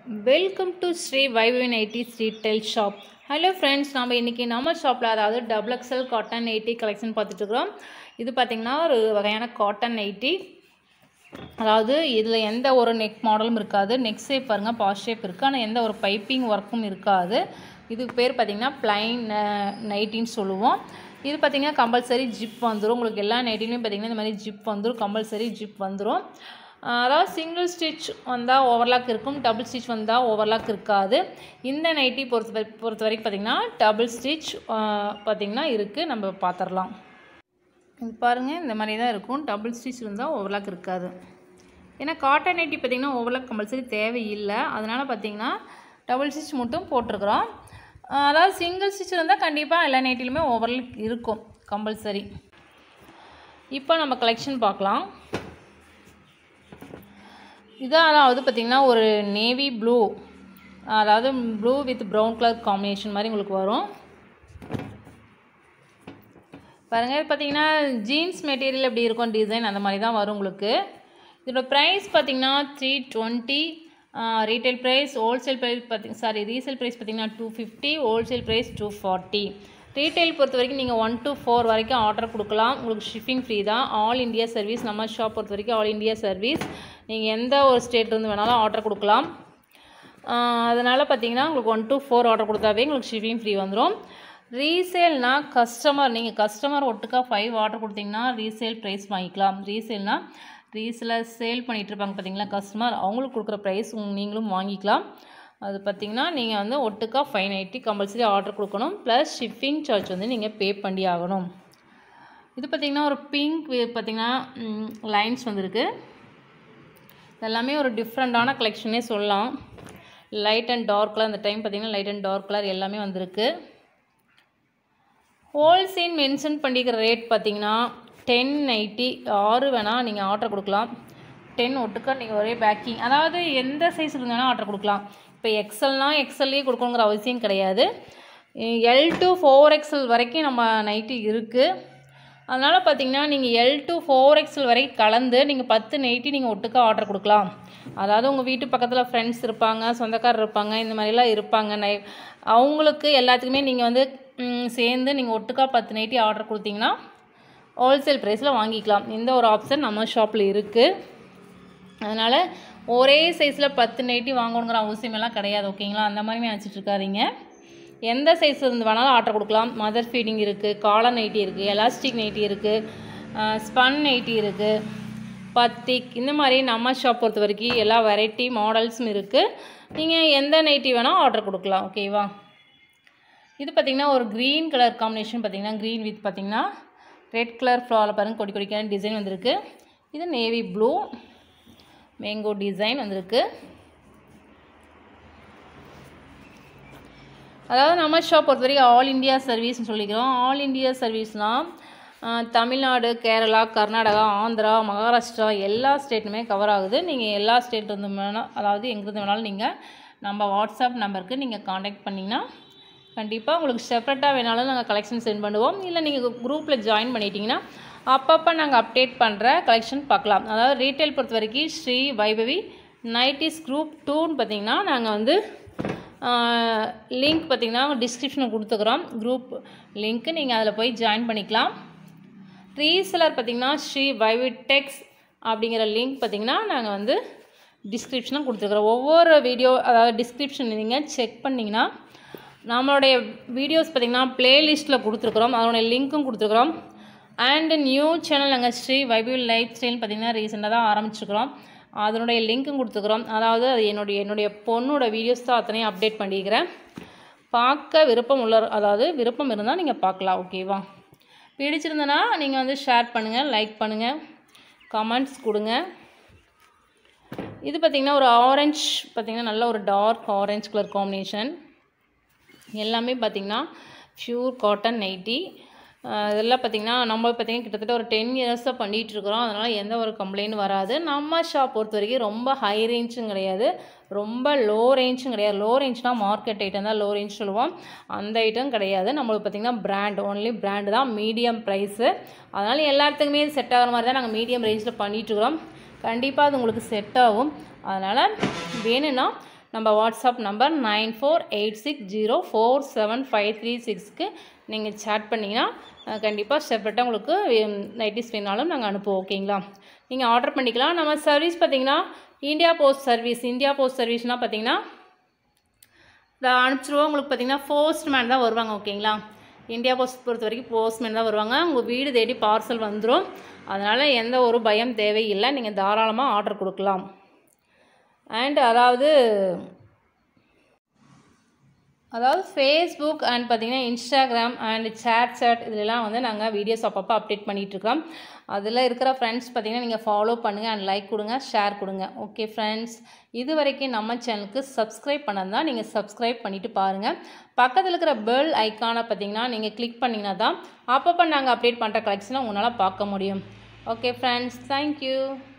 welcome to Sri Vaivi nighty street டெல் shop hello friends நம்ம இன்றைக்கி நம்ம ஷாப்பில் அதாவது double XL cotton nighty collection பார்த்துட்ருக்குறோம் இது பார்த்திங்கன்னா ஒரு வகையான காட்டன் நைட்டி அதாவது இதில் எந்த ஒரு நெக் மாடலும் இருக்காது நெக் ஷேப் பாருங்கள் பாஸ் ஷேப் இருக்குது ஆனால் எந்த ஒரு பைப்பிங் ஒர்க்கும் இருக்காது இதுக்கு பேர் பார்த்திங்கன்னா ப்ளைன் நைட்டின்னு சொல்லுவோம் இது பார்த்திங்கன்னா கம்பல்சரி ஜிப் வந்துடும் உங்களுக்கு எல்லா நைட்டிலையும் பார்த்திங்கன்னா இந்த மாதிரி ஜிப் வந்துடும் கம்பல்சரி ஜிப் வந்துடும் அதாவது சிங்கிள் ஸ்டிச் வந்தால் ஓவர்லாக் இருக்கும் டபுள் ஸ்டிச் வந்தால் ஓவர்லாக் இருக்காது இந்த நைட்டி பொறுத்த வரை பொறுத்த வரைக்கும் பார்த்திங்கன்னா டபுள் ஸ்டிச் பார்த்திங்கன்னா இருக்குது நம்ம பார்த்துடலாம் இது பாருங்கள் இந்த மாதிரி தான் இருக்கும் டபுள் ஸ்டிச் இருந்தால் ஓவர்லாக் இருக்காது ஏன்னா காட்டன் நைட்டி பார்த்திங்கன்னா ஓவர்லாக் கம்பல்சரி தேவையில்லை அதனால் பார்த்திங்கன்னா டபுள் ஸ்டிச் மட்டும் போட்டிருக்கிறோம் அதாவது சிங்கிள் ஸ்டிச் இருந்தால் கண்டிப்பாக எல்லா நைட்டிலுமே ஓவர்லாக் இருக்கும் கம்பல்சரி இப்போ நம்ம கலெக்ஷன் பார்க்கலாம் இதான் அதாவது பார்த்திங்கன்னா ஒரு நேவி ப்ளூ அதாவது blue with brown colour combination மாதிரி உங்களுக்கு வரும் பாருங்கள் இது பார்த்திங்கன்னா ஜீன்ஸ் மெட்டீரியல் எப்படி இருக்கும் டிசைன் அந்த மாதிரி தான் வரும் உங்களுக்கு இதோட ப்ரைஸ் பார்த்திங்கன்னா three twenty retail price wholesale price பார்த்திங்க சாரி ரீசேல் ப்ரைஸ் பார்த்திங்கன்னா two fifty wholesale price two forty retail பொறுத்த வரைக்கும் நீங்கள் ஒன் டு ஃபோர் வரைக்கும் ஆர்டர் கொடுக்கலாம் உங்களுக்கு ஷிப்பிங் ஃப்ரீ தான் ஆல் இண்டியா சர்வீஸ் நம்ம ஷாப் பொறுத்த வரைக்கும் ஆல் இண்டியா சர்வீஸ் நீங்கள் எந்த ஒரு ஸ்டேட்லேருந்து வேணாலும் ஆர்டர் கொடுக்கலாம் அதனால் பார்த்தீங்கன்னா உங்களுக்கு ஒன் டு ஃபோர் ஆர்டர் கொடுத்தாவே உங்களுக்கு ஷிப்பிங் ஃப்ரீ வந்துடும் ரீசேல்னால் கஸ்டமர் நீங்கள் கஸ்டமர் ஒட்டுக்கா ஃபைவ் ஆர்டர் கொடுத்தீங்கன்னா ரீசேல் ப்ரைஸ் வாங்கிக்கலாம் ரீசேல்னால் ரீசேலில் சேல் பண்ணிகிட்ருப்பாங்க பார்த்தீங்களா கஸ்டமர் அவங்களுக்கு கொடுக்குற ப்ரைஸ் நீங்களும் வாங்கிக்கலாம் அது பார்த்திங்கன்னா நீங்கள் வந்து ஒட்டுக்கா ஃபைவ் நைன்ட்டி கம்பல்சரி ஆர்டர் கொடுக்கணும் ப்ளஸ் ஷிப்பிங் சார்ஜ் வந்து நீங்கள் பே பண்ணி ஆகணும் இது பார்த்திங்கன்னா ஒரு பிங்க் பார்த்திங்கன்னா லைன்ஸ் வந்திருக்கு எல்லாமே ஒரு டிஃப்ரெண்ட்டான கலெக்ஷனே சொல்லலாம் லைட் அண்ட் டார்க் கலர் அந்த டைம் பார்த்திங்கன்னா லைட் அண்ட் டார்க் கலர் எல்லாமே வந்திருக்கு ஹோல்சேல் மென்ஷன் பண்ணிக்கிற ரேட் பார்த்திங்கன்னா டென் நைட்டி ஆறு வேணால் நீங்கள் ஆர்டர் கொடுக்கலாம் டென் ஒட்டுக்கா நீங்கள் ஒரே பேக்கிங் அதாவது எந்த சைஸ் இருந்தாலும் ஆர்டர் கொடுக்கலாம் இப்போ எக்ஸல்னால் எக்ஸல்லே கொடுக்கணுங்கிற அவசியம் கிடையாது எல் டு ஃபோர் எக்ஸல் வரைக்கும் நம்ம நைட்டி இருக்குது அதனால் பார்த்தீங்கன்னா நீங்கள் எல் டு ஃபோர் எக்ஸல் வரைக்கும் கலந்து நீங்கள் பத்து நைட்டி நீங்கள் ஒட்டுக்கா ஆர்டர் கொடுக்கலாம் அதாவது உங்கள் வீட்டு பக்கத்தில் ஃப்ரெண்ட்ஸ் இருப்பாங்க சொந்தக்காரர் இருப்பாங்க இந்த மாதிரிலாம் இருப்பாங்க நை அவங்களுக்கு எல்லாத்துக்குமே நீங்கள் வந்து சேர்ந்து நீங்கள் ஒட்டுக்கா பத்து நைட்டி ஆர்டர் கொடுத்தீங்கன்னா ஹோல்சேல் ப்ரைஸில் வாங்கிக்கலாம் இந்த ஒரு ஆப்ஷன் நம்ம ஷாப்பில் இருக்குது அதனால் ஒரே சைஸில் பத்து நைட்டி வாங்கணுங்கிற அவசியமெல்லாம் கிடையாது ஓகேங்களா அந்த மாதிரி நினச்சிட்டு இருக்காதீங்க எந்த சைஸ் இருந்து வேணாலும் ஆர்டர் கொடுக்கலாம் மதர் ஃபீடிங் இருக்குது காலர் நைட்டி இருக்குது எலாஸ்டிக் நைட்டி இருக்குது ஸ்பன் நைட்டி இருக்குது பத்திக் இந்த மாதிரி நம்ம ஷாப் பொறுத்த வரைக்கும் எல்லா வெரைட்டி மாடல்ஸும் இருக்குது நீங்கள் எந்த நைட்டி வேணால் ஆர்டர் கொடுக்கலாம் ஓகேவா இது பார்த்திங்கன்னா ஒரு க்ரீன் கலர் காம்பினேஷன் பார்த்திங்கன்னா க்ரீன் வித் பார்த்திங்கன்னா ரெட் கலர் ஃப்ளாவில் பாருங்கள் கொடி கொடிக்கான டிசைன் வந்திருக்கு இது நேவி ப்ளூ மேங்கோ டிசைன் வந்திருக்கு அதாவது நம்ம ஷாப் பொறுத்த வரைக்கும் ஆல் இண்டியா சர்வீஸ்னு சொல்லிக்கிறோம் ஆல் இண்டியா சர்வீஸ்னால் தமிழ்நாடு கேரளா கர்நாடகா ஆந்திரா மகாராஷ்டிரா எல்லா ஸ்டேட்டுமே கவர் ஆகுது நீங்கள் எல்லா ஸ்டேட்லேருந்து வேணால் அதாவது எங்கேருந்து வேணாலும் நீங்கள் நம்ம வாட்ஸ்அப் நம்பருக்கு நீங்கள் காண்டாக்ட் பண்ணிங்கன்னா கண்டிப்பாக உங்களுக்கு செப்பரேட்டாக வேணாலும் நாங்கள் கலெக்ஷன் சென்ட் பண்ணுவோம் இல்லை நீங்கள் குரூப்பில் ஜாயின் பண்ணிட்டீங்கன்னா அப்பப்போ நாங்கள் அப்டேட் பண்ணுற கலெக்ஷன் பார்க்கலாம் அதாவது ரீட்டைல் பொறுத்த வரைக்கும் ஸ்ரீ வைபவி நைட்டிஸ் குரூப் டூன்னு பார்த்திங்கன்னா நாங்கள் வந்து லிங்க் பார்த்திங்கன்னா டிஸ்கிரிப்ஷனில் கொடுத்துக்கிறோம் குரூப் லிங்க்கு நீங்கள் அதில் போய் ஜாயின் பண்ணிக்கலாம் ரீசெலர் பார்த்திங்கன்னா ஸ்ரீ வைவி டெக்ஸ் அப்படிங்கிற லிங்க் பார்த்திங்கன்னா நாங்கள் வந்து டிஸ்கிரிப்ஷனில் கொடுத்துருக்குறோம் ஒவ்வொரு வீடியோ அதாவது டிஸ்கிரிப்ஷன் நீங்கள் செக் பண்ணிங்கன்னா நம்மளுடைய வீடியோஸ் பார்த்திங்கன்னா ப்ளேலிஸ்ட்டில் கொடுத்துருக்குறோம் அதனுடைய லிங்க்கும் கொடுத்துருக்குறோம் அண்டு நியூ சேனல் நாங்கள் ஸ்ரீ வைபிள் லைஃப் ஸ்டைல் பார்த்திங்கன்னா ரீசெண்டாக தான் ஆரம்பிச்சிருக்கிறோம் அதனுடைய லிங்க்கும் கொடுத்துக்கிறோம் அதாவது அது என்னுடைய என்னுடைய பொண்ணோட வீடியோஸ் தான் அத்தனையும் அப்டேட் பண்ணிக்கிறேன் பார்க்க விருப்பம் உள்ள அதாவது விருப்பம் இருந்தால் நீங்கள் பார்க்கலாம் ஓகேவா பிடிச்சிருந்தனா நீங்கள் வந்து ஷேர் பண்ணுங்கள் லைக் பண்ணுங்கள் கமெண்ட்ஸ் கொடுங்க இது பார்த்திங்கன்னா ஒரு ஆரஞ்ச் பார்த்திங்கன்னா நல்ல ஒரு டார்க் ஆரஞ்ச் கலர் காம்பினேஷன் எல்லாமே பார்த்திங்கன்னா ப்யூர் காட்டன் நைட்டி இதெல்லாம் பார்த்திங்கன்னா நம்ம பார்த்திங்கன்னா கிட்டத்தட்ட ஒரு டென் இயர்ஸாக பண்ணிகிட்ருக்குறோம் அதனால் எந்த ஒரு கம்ப்ளைண்ட் வராது நம்ம ஷாப் பொறுத்த வரைக்கும் ரொம்ப ஹை ரேஞ்சும் கிடையாது ரொம்ப லோ ரேஞ்சும் கிடையாது லோ ரேஞ்ச்னால் மார்க்கெட் ஐட்டம் தான் லோ ரேஞ்ச் சொல்லுவோம் அந்த ஐட்டம் கிடையாது நம்மளுக்கு பார்த்திங்கன்னா பிராண்ட் ஒன்லி பிராண்டு தான் மீடியம் ப்ரைஸு அதனால் எல்லாத்துக்குமே செட் ஆகிற மாதிரி தான் நாங்கள் மீடியம் ரேஞ்சில் பண்ணிகிட்ருக்குறோம் கண்டிப்பாக அது உங்களுக்கு செட் ஆகும் அதனால் வேணும்னா நம்ம WhatsApp number nine four eight six zero four seven five three சிக்ஸ்க்கு நீங்கள் சேட் பண்ணிங்கன்னா கண்டிப்பாக செப்பரேட்டாக உங்களுக்கு நைட்டிஸ் வேணாலும் நாங்கள் அனுப்புவோம் ஓகேங்களா நீங்கள் ஆர்டர் பண்ணிக்கலாம் நம்ம சர்வீஸ் பார்த்தீங்கன்னா India post service India post சர்வீஸ்னால் பார்த்தீங்கன்னா இதை அனுப்பிச்சிருவோம் உங்களுக்கு பார்த்தீங்கன்னா போஸ்ட்மேன் தான் வருவாங்க ஓகேங்களா இந்தியா போஸ்ட் பொறுத்த வரைக்கும் போஸ்ட்மேன் தான் வருவாங்க உங்கள் வீடு தேடி பார்சல் வந்துடும் அதனால் எந்த ஒரு பயம் தேவையில்லை நீங்கள் தாராளமாக ஆர்டர் கொடுக்கலாம் அண்ட் அதாவது அதாவது ஃபேஸ்புக் அண்ட் பார்த்தீங்கன்னா இன்ஸ்டாகிராம் அண்ட் சேட் சேட் இதுலலாம் வந்து நாங்கள் வீடியோஸ் அப்பப்போ அப்டேட் பண்ணிகிட்ருக்கோம் அதில் இருக்கிற ஃப்ரெண்ட்ஸ் பார்த்தீங்கன்னா நீங்கள் ஃபாலோ பண்ணுங்கள் அண்ட் லைக் கொடுங்க ஷேர் கொடுங்க ஓகே ஃப்ரெண்ட்ஸ் இது வரைக்கும் நம்ம சேனலுக்கு சப்ஸ்கிரைப் பண்ணதான் நீங்கள் சப்ஸ்கிரைப் பண்ணிவிட்டு பாருங்கள் பக்கத்தில் இருக்கிற பெல் ஐக்கானை பார்த்தீங்கன்னா நீங்கள் கிளிக் பண்ணிங்கன்னா தான் அப்பப்போ நாங்கள் அப்டேட் பண்ணுற கலெக்ஷனை உங்களால் பார்க்க முடியும் ஓகே ஃப்ரெண்ட்ஸ் தேங்க்யூ